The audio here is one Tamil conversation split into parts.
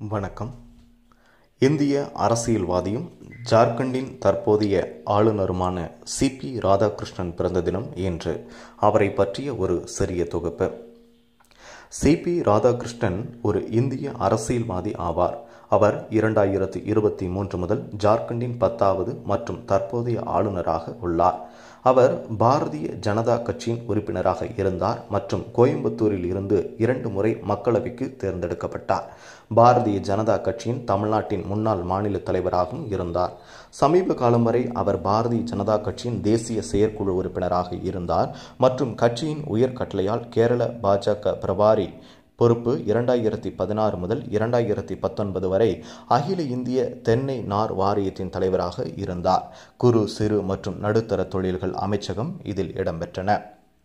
வணக்கம் இந்திய அரசியல்வாதியும் ஜார்க்கண்டின் தற்போதைய ஆளுநருமான சிபி ராதாகிருஷ்ணன் பிறந்த தினம் இன்று அவரை பற்றிய ஒரு சிறிய தொகுப்பு சிபி ராதாகிருஷ்ணன் ஒரு இந்திய அரசியல்வாதி ஆவார் அவர் இரண்டாயிரத்தி இருபத்தி மூன்று முதல் ஜார்க்கண்டின் பத்தாவது மற்றும் தற்போதைய ஆளுநராக உள்ளார் அவர் பாரதிய ஜனதா கட்சியின் உறுப்பினராக இருந்தார் மற்றும் கோயம்புத்தூரில் இருந்து இரண்டு முறை மக்களவைக்கு தேர்ந்தெடுக்கப்பட்டார் பாரதிய ஜனதா கட்சியின் தமிழ்நாட்டின் முன்னாள் மாநில தலைவராகவும் இருந்தார் சமீப காலம் வரை அவர் பாரதிய ஜனதா கட்சியின் தேசிய செயற்குழு உறுப்பினராக இருந்தார் மற்றும் கட்சியின் உயர் கட்டளையால் கேரள பாஜக பிரபாரி பொறுப்பு இரண்டாயிரத்தி பதினாறு முதல் இரண்டாயிரத்தி பத்தொன்பது வரை அகில இந்திய தென்னை நார் வாரியத்தின் தலைவராக இருந்தார் குறு சிறு மற்றும் நடுத்தர தொழில்கள் அமைச்சகம் இதில் இடம்பெற்றன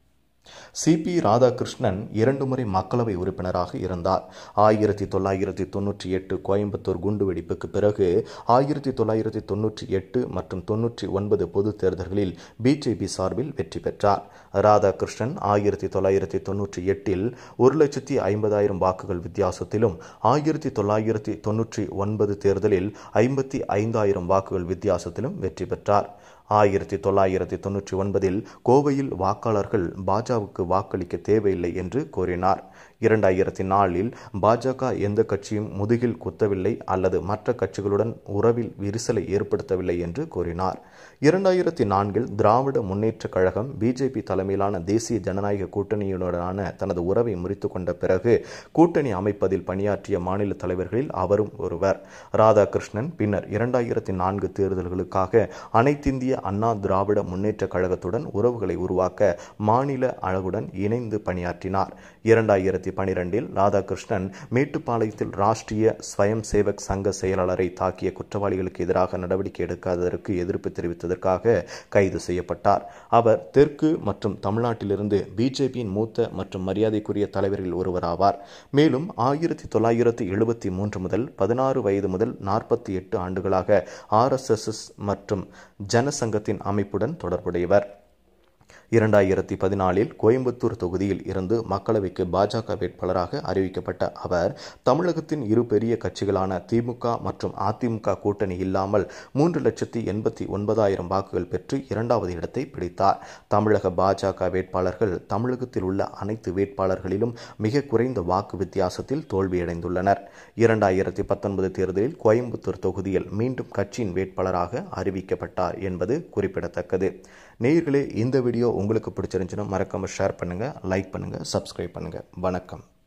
சிபி ராதாகிருஷ்ணன் இரண்டு முறை மக்களவை உறுப்பினராக இருந்தார் ஆயிரத்தி தொள்ளாயிரத்தி தொன்னூற்றி எட்டு கோயம்புத்தூர் குண்டுவெடிப்புக்கு பிறகு ஆயிரத்தி தொள்ளாயிரத்தி தொன்னூற்றி எட்டு மற்றும் தொன்னூற்றி ஒன்பது பொது தேர்தல்களில் பிஜேபி சார்பில் வெற்றி பெற்றார் ராதாகிருஷ்ணன் ஆயிரத்தி தொள்ளாயிரத்தி தொன்னூற்றி எட்டில் ஒரு லட்சத்தி ஐம்பதாயிரம் வாக்குகள் வித்தியாசத்திலும் ஆயிரத்தி தொள்ளாயிரத்தி தொன்னூற்றி ஒன்பது தேர்தலில் ஐம்பத்தி ஐந்தாயிரம் வாக்குகள் வித்தியாசத்திலும் வெற்றி பெற்றார் ஆயிரத்தி தொள்ளாயிரத்தி தொன்னூற்றி ஒன்பதில் கோவையில் வாக்காளர்கள் பாஜகவுக்கு வாக்களிக்க தேவையில்லை என்று கூறினார் இரண்டாயிரத்தி நாலில் பாஜக எந்த கட்சியும் முதுகில் குத்தவில்லை அல்லது மற்ற கட்சிகளுடன் உறவில் விரிசலை ஏற்படுத்தவில்லை என்று கூறினார் இரண்டாயிரத்தி நான்கில் திராவிட முன்னேற்ற கழகம் பிஜேபி தலைமையிலான தேசிய ஜனநாயக கூட்டணியுடனான தனது உறவை முறித்து கொண்ட பிறகு கூட்டணி அமைப்பதில் பணியாற்றிய மாநில தலைவர்களில் அவரும் ஒருவர் ராதாகிருஷ்ணன் பின்னர் இரண்டாயிரத்தி நான்கு தேர்தல்களுக்காக அனைத்திந்திய அண்ணா திராவிட முன்னேற்ற கழகத்துடன் உறவுகளை உருவாக்க மாநில அளவுடன் இணைந்து பணியாற்றினார் இரண்டாயிரத்தி பனிரெண்டில் ராதாகிருஷ்ணன் மேட்டுப்பாளையத்தில் ராஷ்டிரிய ஸ்வயம் சேவக் சங்க செயலாளரை தாக்கிய குற்றவாளிகளுக்கு எதிராக நடவடிக்கை எடுக்காததற்கு எதிர்ப்பு தெரிவித்ததற்காக கைது செய்யப்பட்டார் அவர் தெற்கு மற்றும் தமிழ்நாட்டிலிருந்து பிஜேபியின் மூத்த மற்றும் மரியாதைக்குரிய தலைவர்கள் ஒருவராவார் மேலும் ஆயிரத்தி தொள்ளாயிரத்தி எழுபத்தி மூன்று முதல் பதினாறு வயது முதல் நாற்பத்தி எட்டு ஆண்டுகளாக ஆர்எஸ்எஸ் மற்றும் ஜனசங்கத்தின் அமைப்புடன் தொடர்புடையவர் இரண்டாயிரத்தி பதினாலில் கோயம்புத்தூர் தொகுதியில் இருந்து மக்களவைக்கு பாஜக வேட்பாளராக அறிவிக்கப்பட்ட அவர் தமிழகத்தின் இரு பெரிய கட்சிகளான திமுக மற்றும் அதிமுக கூட்டணி இல்லாமல் மூன்று லட்சத்தி எண்பத்தி ஒன்பதாயிரம் வாக்குகள் பெற்று இரண்டாவது இடத்தை பிடித்தார் தமிழக பாஜக வேட்பாளர்கள் தமிழகத்தில் உள்ள அனைத்து வேட்பாளர்களிலும் மிக குறைந்த வாக்கு வித்தியாசத்தில் தோல்வியடைந்துள்ளனர் இரண்டாயிரத்தி பத்தொன்பது தேர்தலில் கோயம்புத்தூர் தொகுதியில் மீண்டும் கட்சியின் வேட்பாளராக அறிவிக்கப்பட்டார் என்பது குறிப்பிடத்தக்கது நேயர்களே இந்த வீடியோ உங்களுக்கு பிடிச்சிருந்துச்சுன்னா மறக்காமல் ஷேர் பண்ணுங்கள் லைக் பண்ணுங்கள் சப்ஸ்கிரைப் பண்ணுங்கள் வணக்கம்